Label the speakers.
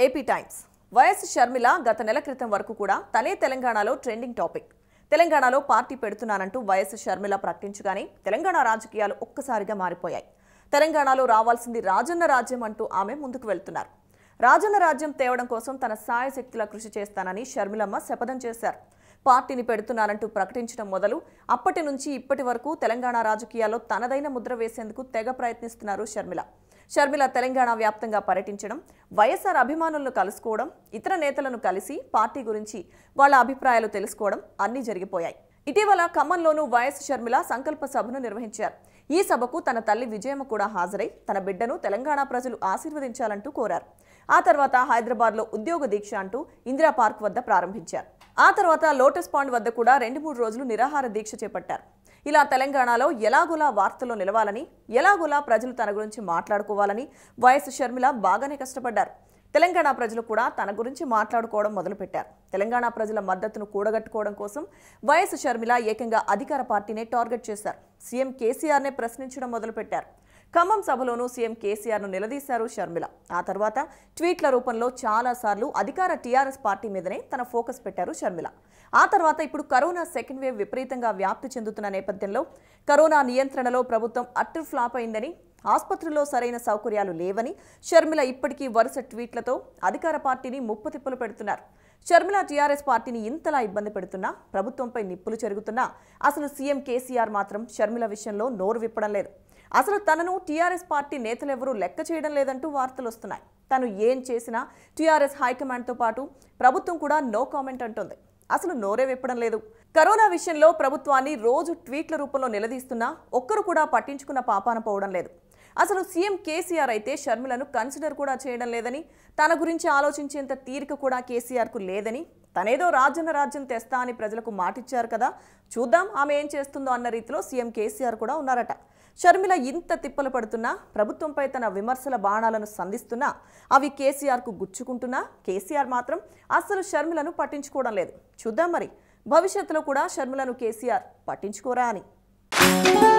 Speaker 1: AP times YS Sharmila గత నెల క్రితం వరకు కూడా తనే తెలంగాణలో ట్రెండింగ్ టాపిక్ తెలంగాణలో పార్టీ పెడుతున్నానంటూ వైఎస్ షర్మిల ప్రకటించగానే తెలంగాణ రాజకీయాలు ఒక్కసారిగా మారిపోయాయి తెలంగాణలో రావాల్సింది రాజన్న రాజ్యం అంటూ ఆమె ముందుకు వెళ్తున్నారు రాజన్న రాజ్యం తేవడం కోసం తన సాయశక్తిలా కృషి చేస్తానని షర్మిలమ్మ శపథం చేశారు పార్టీని పెడుతున్నానంటూ ప్రకటించడం మొదలు అప్పటి నుంచి ఇప్పటి వరకు తెలంగాణ రాజకీయాల్లో తనదైన ముద్ర వేసేందుకు తెగ ప్రయత్నిస్తున్నారు షర్మిల షర్మిల తెలంగాణ వ్యాప్తంగా పర్యటించడం వైఎస్ఆర్ అభిమానులను కలుసుకోవడం ఇతర నేతలను కలిసి పార్టీ గురించి వాళ్ళ అభిప్రాయాలు తెలుసుకోవడం అన్నీ జరిగిపోయాయి ఇటీవల ఖమ్మంలోనూ వైఎస్ షర్మిల సంకల్ప సభను నిర్వహించారు ఈ సభకు తన తల్లి విజయమ్మ కూడా హాజరై తన బిడ్డను తెలంగాణ ప్రజలు ఆశీర్వదించాలంటూ కోరారు ఆ తర్వాత హైదరాబాద్లో ఉద్యోగ దీక్ష అంటూ ఇందిరా పార్క్ వద్ద ప్రారంభించారు ఆ తర్వాత లోటస్ పాండ్ వద్ద కూడా రెండు మూడు రోజులు నిరాహార దీక్ష చేపట్టారు ఇలా తెలంగాణలో ఎలాగోలా వార్తల్లో నిలవాలని ఎలాగోలా ప్రజలు తన గురించి మాట్లాడుకోవాలని వైఎస్ షర్మిల బాగానే కష్టపడ్డారు తెలంగాణ ప్రజలు కూడా తన గురించి మాట్లాడుకోవడం మొదలుపెట్టారు తెలంగాణ ప్రజల మద్దతును కూడగట్టుకోవడం కోసం వైఎస్ షర్మిల ఏకంగా అధికార పార్టీనే టార్గెట్ చేశారు సీఎం కేసీఆర్నే ప్రశ్నించడం మొదలుపెట్టారు ఖమ్మం సభలోనూ సీఎం కేసీఆర్ను నిలదీశారు షర్మిల ఆ తర్వాత ట్వీట్ల రూపంలో చాలాసార్లు అధికార టీఆర్ఎస్ పార్టీ మీదనే తన ఫోకస్ పెట్టారు షర్మిల ఆ తర్వాత ఇప్పుడు కరోనా సెకండ్ వేవ్ విపరీతంగా వ్యాప్తి చెందుతున్న నేపథ్యంలో కరోనా నియంత్రణలో ప్రభుత్వం అట్టర్ ఫ్లాప్ అయిందని ఆసుపత్రుల్లో సరైన సౌకర్యాలు లేవని షర్మిల ఇప్పటికీ వరుస ట్వీట్లతో అధికార పార్టీని ముప్పుతిప్పులు పెడుతున్నారు షర్మిల టీఆర్ఎస్ పార్టీని ఇంతలా ఇబ్బంది పెడుతున్నా ప్రభుత్వంపై నిప్పులు చెరుగుతున్నా అసలు సీఎం కేసీఆర్ మాత్రం షర్మిల విషయంలో నోరు విప్పడం లేదు అసలు తనను టీఆర్ఎస్ పార్టీ నేతలెవరూ లెక్క చేయడం లేదంటూ వార్తలు వస్తున్నాయి తను ఏం చేసినా టీఆర్ఎస్ హైకమాండ్తో పాటు ప్రభుత్వం కూడా నో కామెంట్ అంటుంది అసలు నోరే విప్పడం లేదు కరోనా విషయంలో ప్రభుత్వాన్ని రోజు ట్వీట్ల రూపంలో నిలదీస్తున్నా ఒక్కరు కూడా పట్టించుకున్న పాపాన పోవడం లేదు అసలు సీఎం కేసీఆర్ అయితే షర్మిలను కన్సిడర్ కూడా చేయడం లేదని తన గురించి ఆలోచించేంత తీరిక కూడా కేసీఆర్కు లేదని తనేదో రాజ్యన రాజ్యం తెస్తా అని ప్రజలకు మాటిచ్చారు కదా చూద్దాం ఆమె ఏం చేస్తుందో అన్న రీతిలో సీఎం కేసీఆర్ కూడా ఉన్నారట షర్మిల ఇంత తిప్పలు పడుతున్నా ప్రభుత్వంపై తన విమర్శల బాణాలను సంధిస్తున్నా అవి కేసీఆర్కు గుచ్చుకుంటున్నా కేసీఆర్ మాత్రం అస్సలు షర్మిలను పట్టించుకోవడం లేదు చూద్దాం మరి భవిష్యత్తులో కూడా షర్మిలను కేసీఆర్ పట్టించుకోరా అని